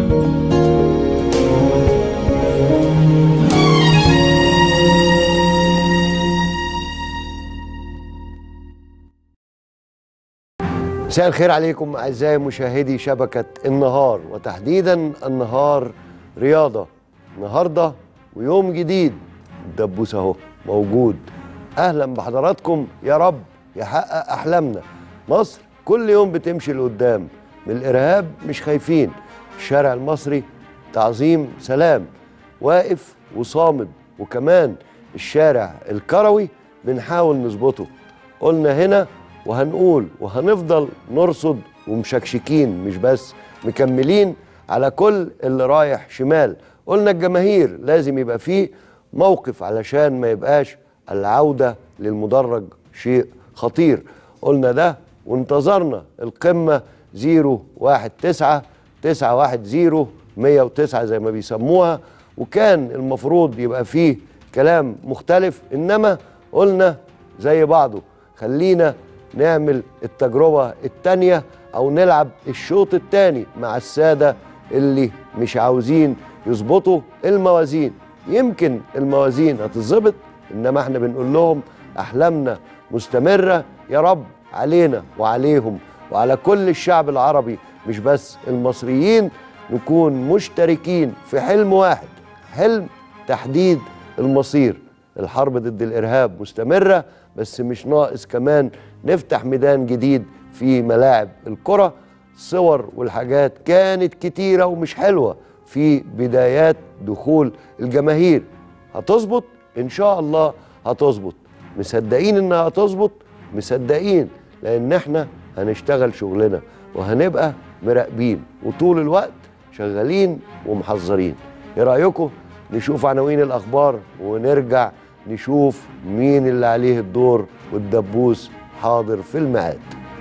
مساء الخير عليكم اعزائي مشاهدي شبكه النهار وتحديدا النهار رياضه النهارده ويوم جديد الدبوس اهو موجود اهلا بحضراتكم يا رب يحقق احلامنا مصر كل يوم بتمشي لقدام من الارهاب مش خايفين الشارع المصري تعظيم سلام واقف وصامد وكمان الشارع الكروي بنحاول نظبطه قلنا هنا وهنقول وهنفضل نرصد ومشكشكين مش بس مكملين على كل اللي رايح شمال قلنا الجماهير لازم يبقى فيه موقف علشان ما يبقاش العودة للمدرج شيء خطير قلنا ده وانتظرنا القمة 019 910 109 زي ما بيسموها وكان المفروض يبقى فيه كلام مختلف انما قلنا زي بعضه خلينا نعمل التجربة التانية أو نلعب الشوط التاني مع السادة اللي مش عاوزين يظبطوا الموازين يمكن الموازين هتظبط إنما احنا بنقول لهم أحلامنا مستمرة يا رب علينا وعليهم وعلى كل الشعب العربي مش بس المصريين نكون مشتركين في حلم واحد حلم تحديد المصير الحرب ضد الإرهاب مستمرة بس مش ناقص كمان نفتح ميدان جديد في ملاعب الكرة صور والحاجات كانت كتيرة ومش حلوة في بدايات دخول الجماهير هتظبط إن شاء الله هتظبط مصدقين إنها هتظبط مصدقين لأن إحنا هنشتغل شغلنا وهنبقى مراقبين وطول الوقت شغالين ومحذرين إيه رأيكم نشوف عناوين الأخبار ونرجع نشوف مين اللي عليه الدور والدبوس حاضر في الميعاد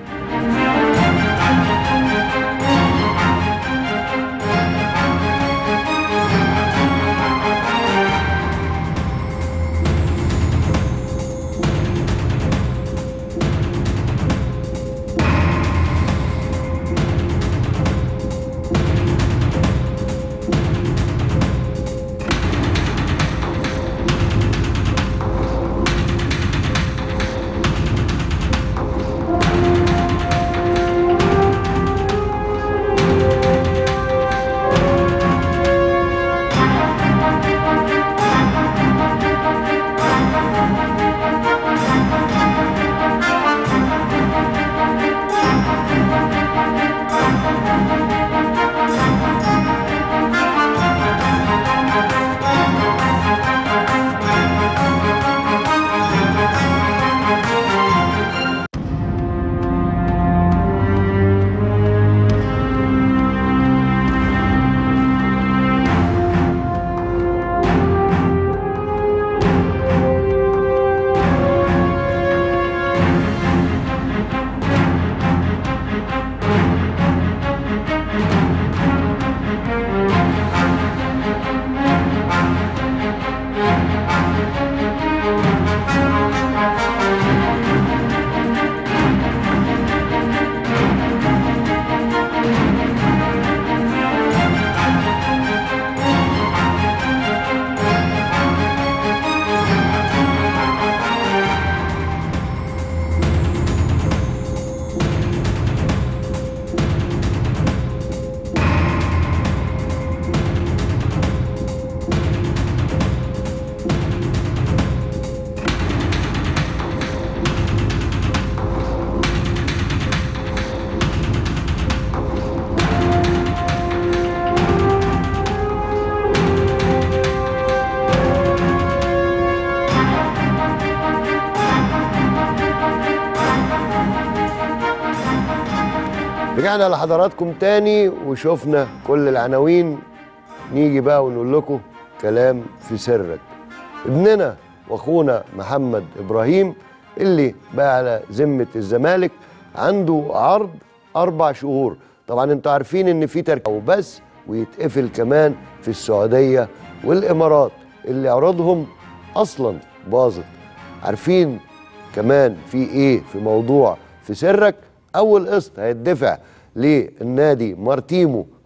رجعنا لحضراتكم تاني وشفنا كل العناوين نيجي بقى ونقول لكم كلام في سرك ابننا واخونا محمد ابراهيم اللي بقى على ذمه الزمالك عنده عرض اربع شهور طبعا انتوا عارفين ان في تركيب وبس ويتقفل كمان في السعوديه والامارات اللي عروضهم اصلا باظت عارفين كمان في ايه في موضوع في سرك اول قسط هيدفع للنادي مارتيمو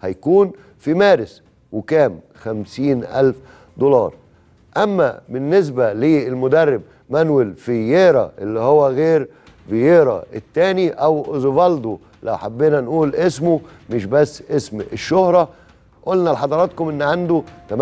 هيكون في مارس وكام خمسين ألف دولار أما بالنسبة للمدرب مانويل فييرا اللي هو غير فييرا التاني أو أوزوفالدو لو حبينا نقول اسمه مش بس اسم الشهرة قلنا لحضراتكم ان عنده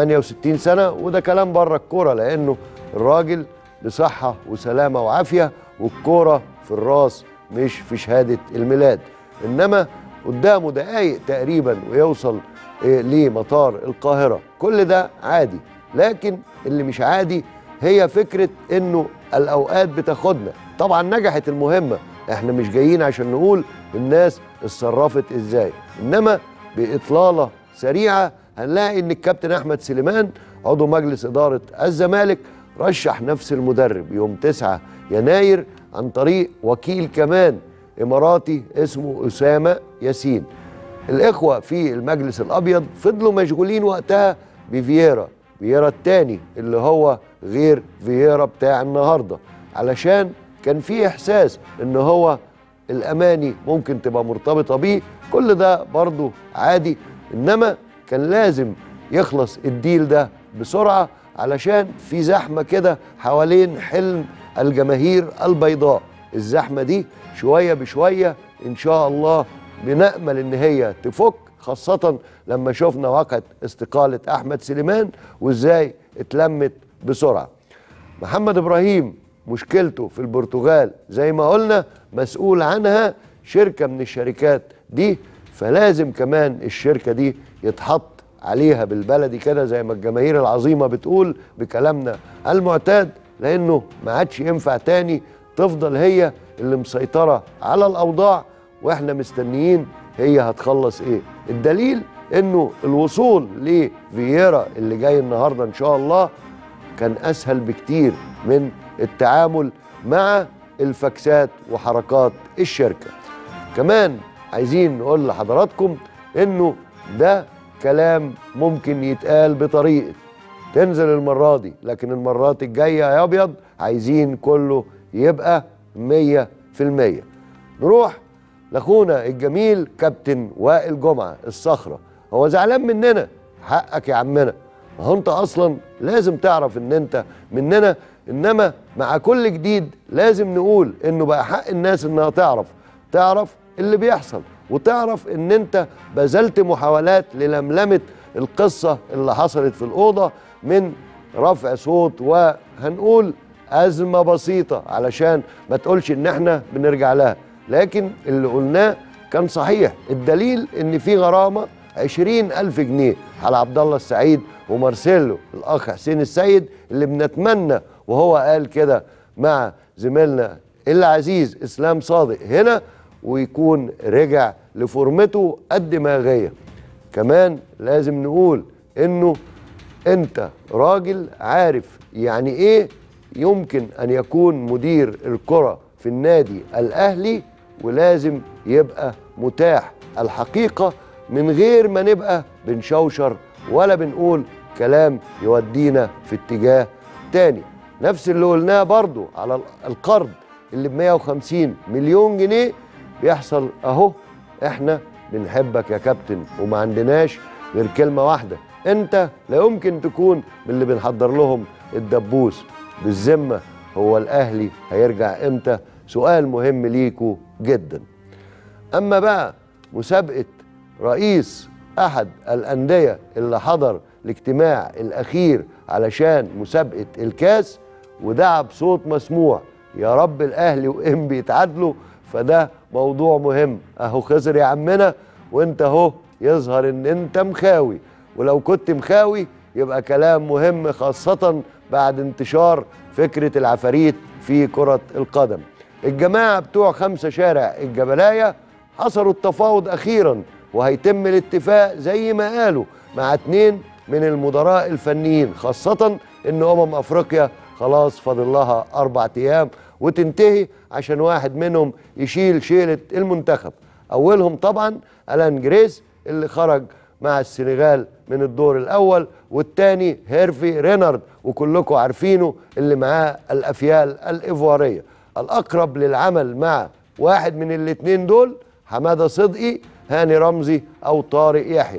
68 سنة وده كلام بره الكورة لانه الراجل بصحة وسلامة وعافية والكورة في الراس مش في شهادة الميلاد انما قدامه دقايق تقريبا ويوصل إيه لمطار القاهرة كل ده عادي لكن اللي مش عادي هي فكرة انه الاوقات بتاخدنا طبعا نجحت المهمة احنا مش جايين عشان نقول الناس اتصرفت ازاي انما باطلالة سريعة هنلاقي ان الكابتن احمد سليمان عضو مجلس ادارة الزمالك رشح نفس المدرب يوم 9 يناير عن طريق وكيل كمان اماراتي اسمه اسامة ياسين الاخوة في المجلس الابيض فضلوا مشغولين وقتها بفييرا فييرا التاني اللي هو غير فييرا بتاع النهارده علشان كان في احساس ان هو الاماني ممكن تبقى مرتبطه بيه كل ده برضه عادي انما كان لازم يخلص الديل ده بسرعه علشان في زحمه كده حوالين حلم الجماهير البيضاء الزحمه دي شويه بشويه ان شاء الله بنامل ان هي تفك خاصه لما شفنا واقعه استقاله احمد سليمان وازاي اتلمت بسرعه محمد ابراهيم مشكلته في البرتغال زي ما قلنا مسؤول عنها شركه من الشركات دي فلازم كمان الشركه دي يتحط عليها بالبلدي كده زي ما الجماهير العظيمه بتقول بكلامنا المعتاد لانه ما عادش ينفع تاني تفضل هي اللي مسيطره على الاوضاع واحنا مستنيين هي هتخلص ايه الدليل انه الوصول لفييرا اللي جاي النهارده ان شاء الله كان اسهل بكتير من التعامل مع الفاكسات وحركات الشركه كمان عايزين نقول لحضراتكم انه ده كلام ممكن يتقال بطريقه تنزل المره دي لكن المرات الجايه يا ابيض عايزين كله يبقى مية في المية نروح لاخونا الجميل كابتن وائل جمعه الصخره هو زعلان مننا حقك يا عمنا ما هو انت اصلا لازم تعرف ان انت مننا انما مع كل جديد لازم نقول انه بقى حق الناس انها تعرف تعرف اللي بيحصل وتعرف ان انت بذلت محاولات للملمه القصه اللي حصلت في الاوضه من رفع صوت وهنقول ازمه بسيطه علشان ما تقولش ان احنا بنرجع لها لكن اللي قلناه كان صحيح الدليل ان في غرامه عشرين ألف جنيه على عبد الله السعيد ومارسيلو الأخ حسين السيد اللي بنتمنى وهو قال كده مع زميلنا العزيز إسلام صادق هنا ويكون رجع لفورمته الدماغية كمان لازم نقول إنه أنت راجل عارف يعني إيه يمكن أن يكون مدير الكرة في النادي الأهلي ولازم يبقى متاح الحقيقة من غير ما نبقى بنشوشر ولا بنقول كلام يودينا في اتجاه تاني نفس اللي قلناه برضو على القرض اللي ب 150 مليون جنيه بيحصل اهو احنا بنحبك يا كابتن وما عندناش غير كلمة واحدة انت لا يمكن تكون من اللي بنحضر لهم الدبوس بالذمة هو الاهلي هيرجع امتى سؤال مهم ليكوا جدا اما بقى مسابقة رئيس احد الانديه اللي حضر الاجتماع الاخير علشان مسابقه الكاس ودعا بصوت مسموع يا رب الاهلي وانبي يتعادلوا فده موضوع مهم اهو خسر يا عمنا وانت اهو يظهر ان انت مخاوي ولو كنت مخاوي يبقى كلام مهم خاصه بعد انتشار فكره العفاريت في كره القدم الجماعه بتوع خمسه شارع الجبلايه حصلوا التفاوض اخيرا وهيتم الاتفاق زي ما قالوا مع اتنين من المدراء الفنيين خاصة ان امم افريقيا خلاص فاضل لها اربع ايام وتنتهي عشان واحد منهم يشيل شيلة المنتخب اولهم طبعا الان جريس اللي خرج مع السنغال من الدور الاول والتاني هيرفي رينارد وكلكم عارفينه اللي معاه الافيال الايفواريه الاقرب للعمل مع واحد من الاتنين دول حماده صدقي هاني رمزي او طارق يحيى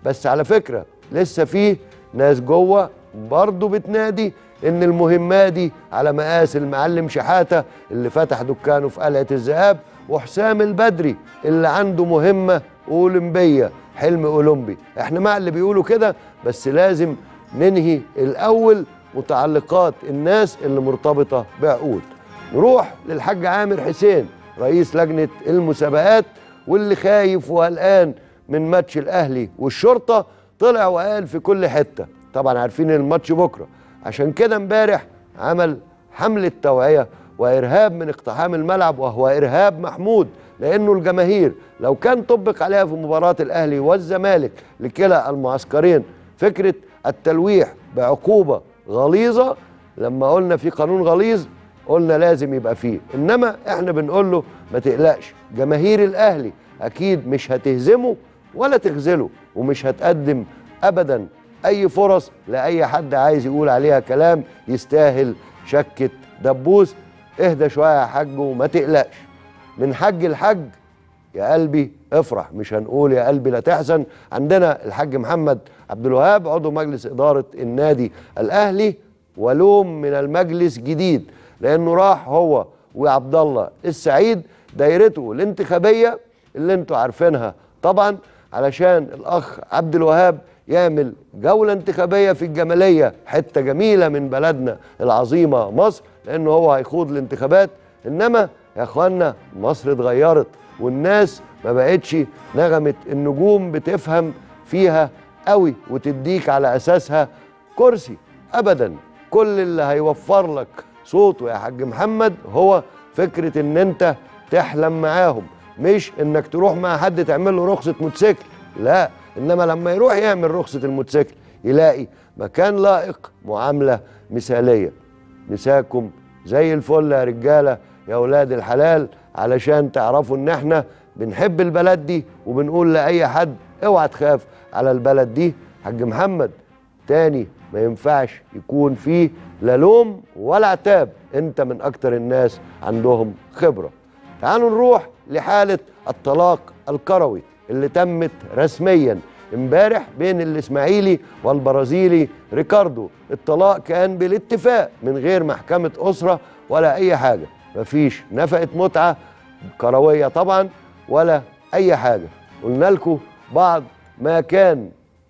بس على فكره لسه في ناس جوه برضه بتنادي ان المهمه دي على مقاس المعلم شحاته اللي فتح دكانه في قلعه الذهاب وحسام البدري اللي عنده مهمه اولمبيه حلم اولمبي احنا مع اللي بيقولوا كده بس لازم ننهي الاول متعلقات الناس اللي مرتبطه بعقود نروح للحاج عامر حسين رئيس لجنه المسابقات واللي خايف وقلقان من ماتش الاهلي والشرطه طلع وقال في كل حته طبعا عارفين الماتش بكره عشان كده امبارح عمل حمله توعيه وارهاب من اقتحام الملعب وهو ارهاب محمود لانه الجماهير لو كان طبق عليها في مباراه الاهلي والزمالك لكلا المعسكرين فكره التلويح بعقوبه غليظه لما قلنا في قانون غليظ قلنا لازم يبقى فيه انما احنا بنقول له ما تقلقش جماهير الاهلي اكيد مش هتهزمه ولا تخذله ومش هتقدم ابدا اي فرص لاي حد عايز يقول عليها كلام يستاهل شكه دبوس اهدى شويه يا حاج وما تقلقش من حج الحج يا قلبي افرح مش هنقول يا قلبي لا تحزن عندنا الحاج محمد عبد الوهاب عضو مجلس اداره النادي الاهلي ولوم من المجلس جديد لانه راح هو وعبد الله السعيد دايرته الانتخابيه اللي انتوا عارفينها طبعا علشان الاخ عبد الوهاب يعمل جوله انتخابيه في الجماليه حته جميله من بلدنا العظيمه مصر لانه هو هيخوض الانتخابات انما يا اخوانا مصر اتغيرت والناس ما بقتش نغمه النجوم بتفهم فيها قوي وتديك على اساسها كرسي ابدا كل اللي هيوفر لك صوته يا حاج محمد هو فكره ان انت تحلم معاهم مش انك تروح مع حد تعمل له رخصه موتوسيكل لا انما لما يروح يعمل رخصه الموتوسيكل يلاقي مكان لائق معامله مثاليه مساكم زي الفل يا رجاله يا اولاد الحلال علشان تعرفوا ان احنا بنحب البلد دي وبنقول لاي حد اوعى تخاف على البلد دي حاج محمد تاني ما ينفعش يكون فيه لا لوم ولا عتاب انت من اكتر الناس عندهم خبره تعالوا نروح لحاله الطلاق الكروي اللي تمت رسميا امبارح بين الاسماعيلي والبرازيلي ريكاردو الطلاق كان بالاتفاق من غير محكمه اسره ولا اي حاجه مفيش نفقه متعه كرويه طبعا ولا اي حاجه قلنا لكم بعض ما كان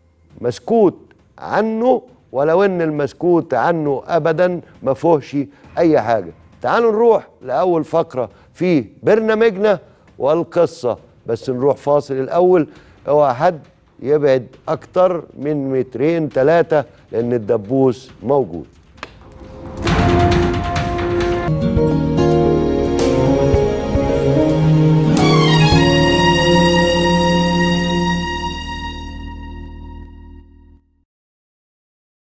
مسكوت عنه ولو ان المسكوت عنه ابدا ما فيهوش اي حاجه تعالوا نروح لاول فقره في برنامجنا والقصه بس نروح فاصل الاول اوعى حد يبعد اكتر من مترين ثلاثه لان الدبوس موجود